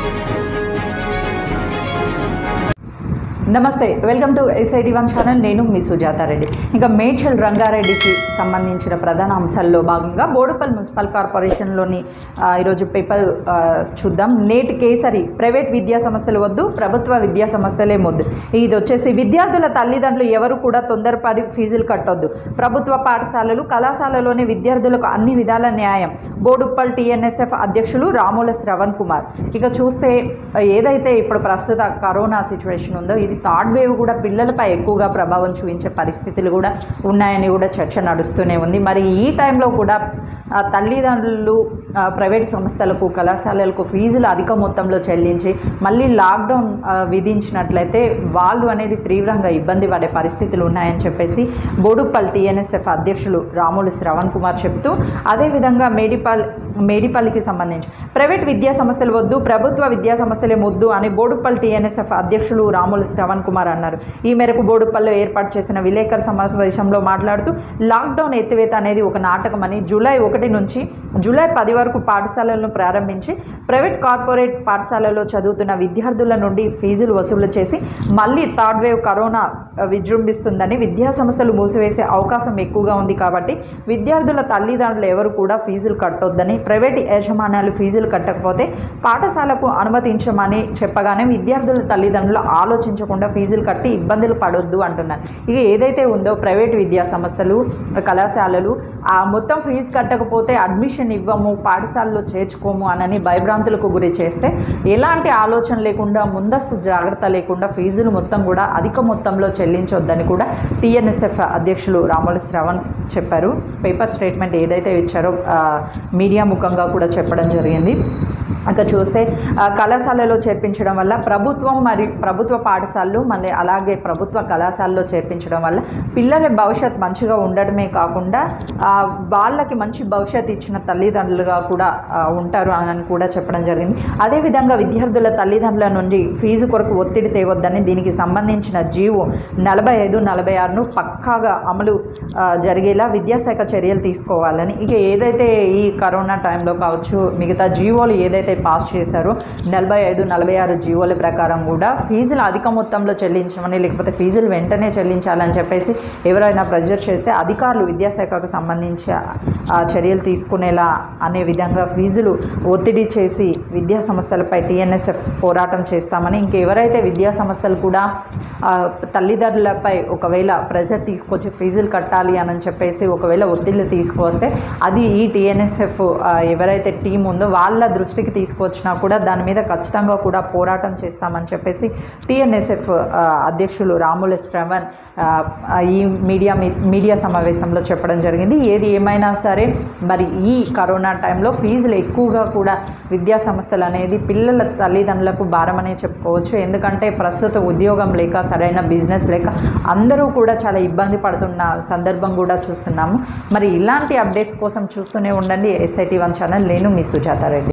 నమస్తే welcome to SIT one channel నేను మీ సుజాతారెడ్డి ఇంకా మేడ్చల్ రంగారెడ్డికి సంబంధించిన ప్రధాన అంశాల్లో భాగంగా బోడుపల్ మున్సిపల్ కార్పొరేషన్లోని ఆ, ఈరోజు పేపర్ ఆ, చూద్దాం నేటి కేసరి ప్రైవేట్ విద్యా సంస్థలు వద్దు ప్రభుత్వ విద్యా సంస్థలే వద్దు ఇది వచ్చేసి విద్యార్థుల తల్లిదండ్రులు ఎవరు కూడా తొందరపడి ఫీజులు కట్టొద్దు ప్రభుత్వ పాఠశాలలు కళాశాలలోని విద్యార్థులకు అన్ని విధాల న్యాయం బోడుప్పల్ టీఎన్ఎస్ఎఫ్ అధ్యక్షులు రాముల శ్రవణ్ కుమార్ ఇక చూస్తే ఏదైతే ఇప్పుడు ప్రస్తుత కరోనా సిచ్యువేషన్ ఉందో ఇది థర్డ్ వేవ్ కూడా పిల్లలపై ఎక్కువగా ప్రభావం చూపించే పరిస్థితులు కూడా ఉన్నాయని కూడా చర్చ నడుస్తూనే ఉంది మరి ఈ టైంలో కూడా ఆ, తల్లిదండ్రులు ఆ, ప్రైవేట్ సంస్థలకు కళాశాలలకు ఫీజులు అధిక మొత్తంలో చెల్లించి మళ్ళీ లాక్డౌన్ ఆ, విధించినట్లయితే వాళ్ళు అనేది తీవ్రంగా ఇబ్బంది పడే పరిస్థితులు ఉన్నాయని చెప్పేసి బోడుప్పల్ టీఎన్ఎస్ఎఫ్ అధ్యక్షులు రాములు శ్రవణ్ కుమార్ చెప్తూ అదేవిధంగా మేడిపల్ మేడిపల్లికి సంబంధించి ప్రైవేట్ విద్యా సంస్థలు వద్దు ప్రభుత్వ విద్యా సంస్థలే ముద్దు అని బోడుప్పల్ టీఎన్ఎస్ఎఫ్ అధ్యక్షులు రాములు శ్రవణ్ కుమార్ అన్నారు ఈ మేరకు బోడుప్పల్లో ఏర్పాటు చేసిన విలేకర్ సమావేశంలో మాట్లాడుతూ లాక్డౌన్ ఎత్తివేత అనేది ఒక నాటకమని జూలై ఒకటి నుంచి జూలై పది వరకు పాఠశాలలను ప్రారంభించి ప్రైవేట్ కార్పొరేట్ పాఠశాలలో చదువుతున్న విద్యార్థుల నుండి ఫీజులు వసూలు చేసి మళ్ళీ థర్డ్ వేవ్ కరోనా విజృంభిస్తుందని విద్యా సంస్థలు మూసివేసే అవకాశం ఎక్కువగా ఉంది కాబట్టి విద్యార్థుల తల్లిదండ్రులు ఎవరు కూడా ఫీజులు కట్టొద్దని ప్రైవేట్ యాజమాన్యాలు ఫీజులు కట్టకపోతే పాఠశాలకు అనుమతించమని చెప్పగానే విద్యార్థుల తల్లిదండ్రులు ఆలోచించకుండా ఫీజులు కట్టి ఇబ్బందులు పడొద్దు అంటున్నారు ఇక ఏదైతే ఉందో ప్రైవేట్ విద్యా సంస్థలు కళాశాలలు ఆ మొత్తం ఫీజు కట్టకపోతే అడ్మిషన్ ఇవ్వము పాఠశాలలో చేర్చుకోము అనని భయభ్రాంతులకు గురి చేస్తే ఎలాంటి ఆలోచన లేకుండా ముందస్తు జాగ్రత్త లేకుండా ఫీజులు మొత్తం కూడా అధిక మొత్తంలో చెల్లించొద్దని కూడా టీఎన్ఎస్ఎఫ్ అధ్యక్షులు రాముల శ్రవణ్ చెప్పారు పేపర్ స్టేట్మెంట్ ఏదైతే ఇచ్చారో ఆ, మీడియా ముఖంగా కూడా చెప్పడం జరిగింది అక్కడ చూస్తే ఆ, కళాశాలలో చేర్పించడం వల్ల ప్రభుత్వం మరియు ప్రభుత్వ పాఠశాలలు మళ్ళీ అలాగే ప్రభుత్వ కళాశాలలో చేర్పించడం వల్ల పిల్లల భవిష్యత్ మంచిగా ఉండడమే కాకుండా ఆ, వాళ్ళకి మంచి భవిష్యత్ ఇచ్చిన తల్లిదండ్రులుగా కూడా ఆ, ఉంటారు అని కూడా చెప్పడం జరిగింది అదేవిధంగా విద్యార్థుల తల్లిదండ్రుల నుండి ఫీజు కొరకు ఒత్తిడి తేవద్దని దీనికి సంబంధించిన జీవో నలభై ఐదు నలభై ఆరును పక్కాగా అమలు ఆ, జరిగేలా విద్యాశాఖ చర్యలు తీసుకోవాలని ఇక ఏదైతే ఈ కరోనా టైంలో కావచ్చు మిగతా జీవోలు ఏదైతే పాస్ చేశారో నలభై ఐదు నలభై ఆరు జీవోల ప్రకారం కూడా ఫీజులు అధిక మొత్తంలో చెల్లించమని లేకపోతే ఫీజులు వెంటనే చెల్లించాలని చెప్పేసి ఎవరైనా ప్రెజర్ చేస్తే అధికారులు విద్యాశాఖకు సంబంధించి ఆ చర్యలు తీసుకునేలా అనే విధంగా ఫీజులు ఒత్తిడి చేసి విద్యా సంస్థలపై టీఎన్ఎస్ఎఫ్ పోరాటం చేస్తామని ఇంకెవరైతే విద్యా సంస్థలు కూడా ఆ, తల్లిదండ్రులపై ఒకవేళ ప్రెజర్ తీసుకొచ్చి ఫీజులు కట్టాలి అని చెప్పేసి ఒకవేళ ఒత్తిళ్ళు తీసుకొస్తే అది ఈ టీఎన్ఎస్ఎఫ్ ఎవరైతే టీం ఉందో వాళ్ళ దృష్టికి తీసుకొచ్చినా కూడా దాని మీద ఖచ్చితంగా కూడా పోరాటం చేస్తామని చెప్పేసి టీఎన్ఎస్ఎఫ్ అధ్యక్షులు రాముల శ్రవణ్ ఆ, ఈ మీడియా మీ- మీడియా సమావేశంలో చెప్పడం జరిగింది ఏది ఏమైనా సరే మరి ఈ కరోనా టైంలో ఫీజులు ఎక్కువగా కూడా విద్యా సంస్థలు అనేది పిల్లల తల్లిదండ్రులకు భారమనే చెప్పుకోవచ్చు ఎందుకంటే ప్రస్తుత ఉద్యోగం లేక సరైన బిజినెస్ లేక అందరూ కూడా చాలా ఇబ్బంది పడుతున్న సందర్భం కూడా చూస్తున్నాము మరి ఇలాంటి అప్డేట్స్ కోసం చూస్తూనే ఉండండి ఎస్ఐటి వన్ ఛానల్ నేను మీ సుజాతారెడ్డి